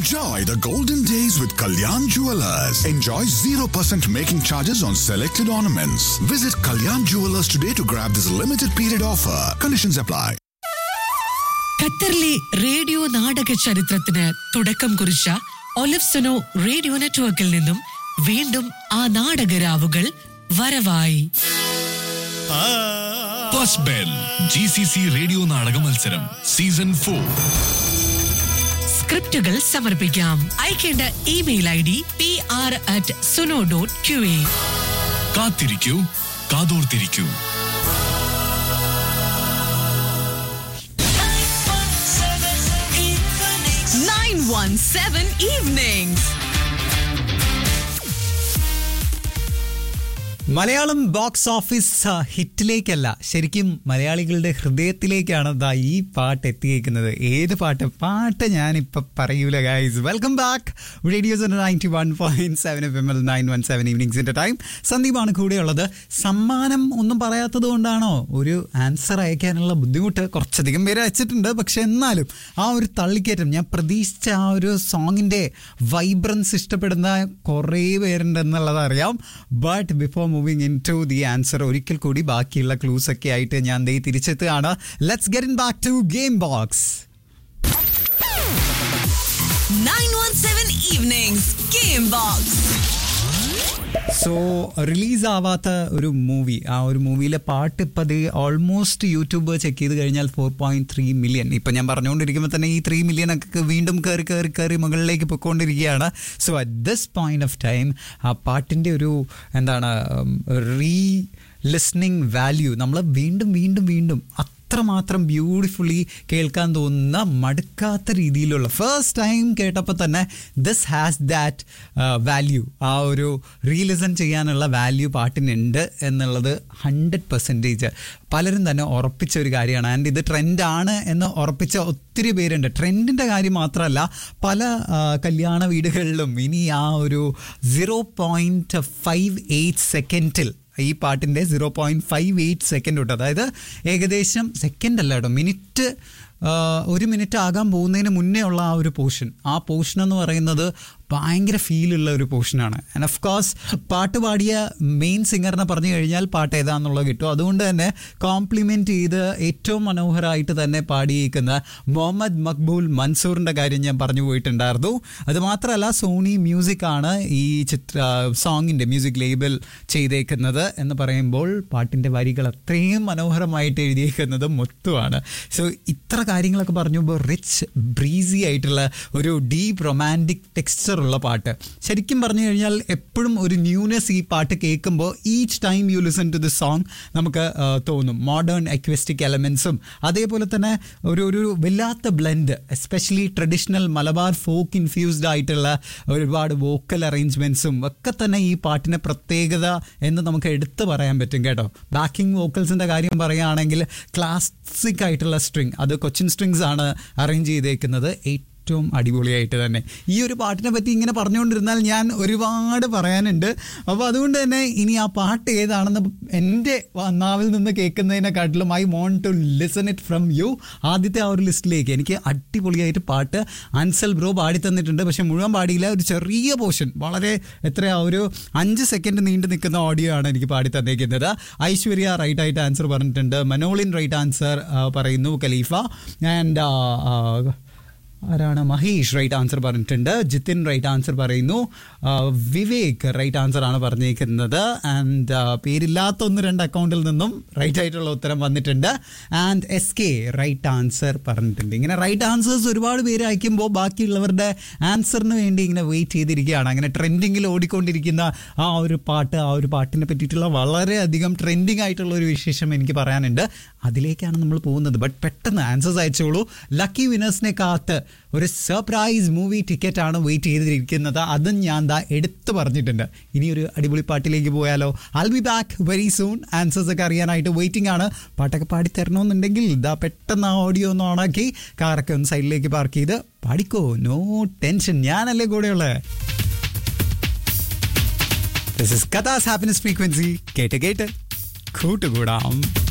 Enjoy the golden days with Kalyan Jewelers. Enjoy 0% making charges on selected ornaments. Visit Kalyan Jewelers today to grab this limited period offer. Conditions apply. ഖത്തറിലെ radio നാടക ചരിത്രത്തിന് തുടക്കം കുറിച്ച ഒലിഫ്സനോ radio നെറ്റ്വർക്കിൽ നിന്നും വീണ്ടും ആ നാടകരാവുകൾ വരവായി first bell G C C radio നാടക മത്സരം സീസൺ ഫോർ സ്ക്രിപ്റ്റുകൾ സമർപ്പിക്കാം അയക്കേണ്ട email I D P R at Suno dot Q A കാത്തിരിക്കൂ കാതോർത്തിരിക്കൂ nine one seven evening Malayalam box office ആ, ഹിറ്റിലേക്കല്ല ശരിക്കും മലയാളികളുടെ ഹൃദയത്തിലേക്കാണ് ദാ ഈ പാട്ട് എത്തിയേക്കുന്നത് ഏത് പാട്ട് പാട്ട് ഞാനിപ്പോൾ പറയൂല guys welcome back radio's ninety one point seven F M L nine one seven ഈവനിങ്സിൻ്റെ ടൈം സന്ദീപാണ് കൂടെയുള്ളത് സമ്മാനം ഒന്നും പറയാത്തത് കൊണ്ടാണോ ഒരു ആൻസർ അയക്കാനുള്ള ബുദ്ധിമുട്ട് കുറച്ചധികം പേര് അയച്ചിട്ടുണ്ട് പക്ഷെ എന്നാലും ആ ഒരു തള്ളിക്കയറ്റം ഞാൻ പ്രതീക്ഷിച്ച ആ ഒരു സോങ്ങിൻ്റെ വൈബ്രൻസ് ഇഷ്ടപ്പെടുന്ന കുറേ പേരുണ്ടെന്നുള്ളത് അറിയാം but before moving into the answer ഒരിക്കൽ കൂടി ബാക്കിയുള്ള ക്ലൂസ് ഒക്കെ ആയിട്ട് ഞാൻ ദേ തിരിച്ചെത്തുകയാണ് let's get in back to game box nine one seven evenings game box so release ആവാത്ത ഒരു മൂവി ആ ഒരു മൂവിയിലെ പാട്ട് ഇപ്പം അത് ഓൾമോസ്റ്റ് യൂട്യൂബ് ചെക്ക് ചെയ്ത് കഴിഞ്ഞാൽ ഫോർ പോയിന്റ് ത്രീ മില്യൺ ഇപ്പം ഞാൻ പറഞ്ഞുകൊണ്ടിരിക്കുമ്പോൾ തന്നെ ഈ ത്രീ മില്യൺ ഒക്കെ വീണ്ടും കയറി കയറി കയറി മുകളിലേക്ക് പൊയ്ക്കൊണ്ടിരിക്കുകയാണ് so at this point of time ആ പാട്ടിൻ്റെ ഒരു എന്താണ് റീ ലിസ്ണിംഗ് വാല്യൂ നമ്മൾ വീണ്ടും വീണ്ടും വീണ്ടും അത്രമാത്രം ബ്യൂട്ടിഫുള്ളി കേൾക്കാൻ തോന്നുന്ന മടുക്കാത്ത രീതിയിലുള്ള ഫസ്റ്റ് ടൈം കേട്ടപ്പോൾ തന്നെ ദിസ് ഹാസ് ദാറ്റ് വാല്യൂ ആ ഒരു റീലിസൺ ചെയ്യാനുള്ള വാല്യൂ പാട്ടിനുണ്ട് എന്നുള്ളത് ഹൺഡ്രഡ് പെർസെൻറ്റേജ് പലരും തന്നെ ഉറപ്പിച്ച ഒരു കാര്യമാണ് ആൻഡ് ഇത് ട്രെൻഡാണ് എന്ന് ഉറപ്പിച്ച ഒത്തിരി പേരുണ്ട് ട്രെൻഡിൻ്റെ കാര്യം മാത്രമല്ല പല ആ, കല്യാണ വീടുകളിലും ഇനി ആ ഒരു സീറോ പോയിൻറ്റ് ഫൈവ് എയ്റ്റ് സെക്കൻഡിൽ ഈ പാട്ടിൻ്റെ zero point five eight second തൊട്ട് അതായത് ഏകദേശം സെക്കൻഡ് അല്ല കേട്ടോ മിനിറ്റ് ആ, ഒരു മിനിറ്റ് ആകാൻ പോകുന്നതിന് മുന്നേ ഉള്ള ആ ഒരു പോർഷൻ ആ പോർഷൻ എന്ന് പറയുന്നത് ഭയങ്കര ഫീലുള്ള ഒരു പോർഷനാണ് ആൻഡ് ഓഫ് കോഴ്സ് പാട്ട് പാടിയ മെയിൻ സിംഗറിനെ പറഞ്ഞു കഴിഞ്ഞാൽ പാട്ട് ഏതാണെന്നുള്ളത് കിട്ടും അതുകൊണ്ട് തന്നെ കോംപ്ലിമെൻറ്റ് ചെയ്ത് ഏറ്റവും മനോഹരമായിട്ട് തന്നെ പാടിയേക്കുന്ന മുഹമ്മദ് മക്ബൂൽ മൻസൂറിൻ്റെ കാര്യം ഞാൻ പറഞ്ഞു പോയിട്ടുണ്ടായിരുന്നു അത് മാത്രമല്ല സോണി മ്യൂസിക് ആണ് ഈ ചിത്ര സോങ്ങിൻ്റെ മ്യൂസിക് ലേബൽ ചെയ്തേക്കുന്നത് എന്ന് പറയുമ്പോൾ പാട്ടിൻ്റെ വരികൾ അത്രയും മനോഹരമായിട്ട് എഴുതിയേക്കുന്നത് മൊത്തമാണ് സോ ഇത്ര കാര്യങ്ങളൊക്കെ പറഞ്ഞപ്പോൾ റിച്ച് ബ്രീസി ആയിട്ടുള്ള ഒരു ഡീപ്പ് റൊമാൻറ്റിക് ടെക്സ്ചർ ഉള്ള പാട്ട് ശരിക്കും പറഞ്ഞു കഴിഞ്ഞാൽ എപ്പോഴും ഒരു ന്യൂനെസ് ഈ പാട്ട് കേൾക്കുമ്പോൾ each time you listen to the song നമുക്ക് ആ, തോന്നും മോഡേൺ അക്വസ്റ്റിക് എലമെൻസും അതേപോലെ തന്നെ ഒരു ഒരു വല്ലാത്ത blend especially traditional Malabar folk infused ആയിട്ടുള്ള ഒരുപാട് വോക്കൽ അറേഞ്ച്മെൻറ്റ്സും ഒക്കെ തന്നെ ഈ പാട്ടിൻ്റെ പ്രത്യേകത എന്ന് നമുക്ക് എടുത്തു പറയാൻ പറ്റും കേട്ടോ ബാക്കിംഗ് വോക്കൽസിൻ്റെ കാര്യം പറയുകയാണെങ്കിൽ ക്ലാസിക് ആയിട്ടുള്ള സ്ട്രിങ് അത് കൊച്ചിൻ സ്ട്രിങ്സ് ആണ് അറേഞ്ച് ചെയ്തേക്കുന്നത് ഏറ്റവും അടിപൊളിയായിട്ട് തന്നെ ഈ ഒരു പാട്ടിനെ പറ്റി ഇങ്ങനെ പറഞ്ഞുകൊണ്ടിരുന്നാൽ ഞാൻ ഒരുപാട് പറയാനുണ്ട് അപ്പോൾ അതുകൊണ്ട് തന്നെ ഇനി ആ പാട്ട് ഏതാണെന്ന് എൻ്റെ നാവിൽ നിന്ന് കേൾക്കുന്നതിനെക്കാട്ടിലും I want to listen it from you ആദ്യത്തെ ആ ഒരു ലിസ്റ്റിലേക്ക് എനിക്ക് അടിപൊളിയായിട്ട് പാട്ട് അൻസൽ ബ്രോ പാടി തന്നിട്ടുണ്ട് പക്ഷെ മുഴുവൻ പാടിയില്ല ഒരു ചെറിയ പോർഷൻ വളരെ എത്രയാ ഒരു അഞ്ച് സെക്കൻഡ് നീണ്ടു നിൽക്കുന്ന ഓഡിയോ ആണ് എനിക്ക് പാടി തന്നേക്കുന്നത് ഐശ്വര്യ റൈറ്റ് ആയിട്ട് ആൻസർ പറഞ്ഞിട്ടുണ്ട് മനോളിൻ റൈറ്റ് ആൻസർ പറയുന്നു ഖലീഫ ആൻഡ് ആരാണ് മഹേഷ് റൈറ്റ് ആൻസർ പറഞ്ഞിട്ടുണ്ട് ജിതിൻ റൈറ്റ് ആൻസർ പറയുന്നു ആ, വിവേക് റൈറ്റ് ആൻസർ ആണ് പറഞ്ഞേക്കുന്നത് ആൻഡ് പേരില്ലാത്ത ഒന്ന് രണ്ട് അക്കൗണ്ടിൽ നിന്നും റൈറ്റ് ആയിട്ടുള്ള ഉത്തരം വന്നിട്ടുണ്ട് and S K right answer പറഞ്ഞിട്ടുണ്ട് ഇങ്ങനെ റൈറ്റ് ആൻസേഴ്സ് ഒരുപാട് പേര് അയക്കുമ്പോൾ ബാക്കിയുള്ളവരുടെ ആൻസറിന് വേണ്ടി ഇങ്ങനെ വെയിറ്റ് ചെയ്തിരിക്കുകയാണ് അങ്ങനെ ട്രെൻഡിങ്ങിൽ ഓടിക്കൊണ്ടിരിക്കുന്ന ആ ഒരു പാട്ട് ആ ഒരു പാട്ടിനെ പറ്റിയിട്ടുള്ള വളരെയധികം ട്രെൻഡിങ് ആയിട്ടുള്ള ഒരു വിശേഷം എനിക്ക് പറയാനുണ്ട് അതിലേക്കാണ് നമ്മൾ പോകുന്നത് ബട്ട് പെട്ടെന്ന് ആൻസേഴ്സ് അയച്ചോളൂ ലക്കി വിനേഴ്സിനെ കാത്ത് ഒരു സർപ്രൈസ് മൂവി ടിക്കറ്റ് ആണ് വെയിറ്റ് ചെയ്തിരിക്കുന്നത് അതും ഞാൻ ദാ എടുത്തു പറഞ്ഞിട്ടുണ്ട് ഇനി ഒരു അടിപൊളി പാട്ടിലേക്ക് പോയാലോ I be back very soon answers ഒക്കെ അറിയാനായിട്ട് വെയിറ്റിംഗ് ആണ് പാട്ടൊക്കെ പാടി തരണമെന്നുണ്ടെങ്കിൽ ഇതാ പെട്ടെന്ന് ആ ഓഡിയോ ഒന്ന് ഓണാക്കി കാറൊക്കെ ഒന്ന് സൈഡിലേക്ക് പാർക്ക് ചെയ്ത് പാടിക്കോ നോ ടെൻഷൻ ഞാനല്ലേ കൂടെയുള്ളത് ദിസ് ഇസ് കഥാസ് ഹാപ്പിനെസ് ഫ്രീക്വൻസി കേട്ട് കേട്ട് കൂട്ടുകൂടാം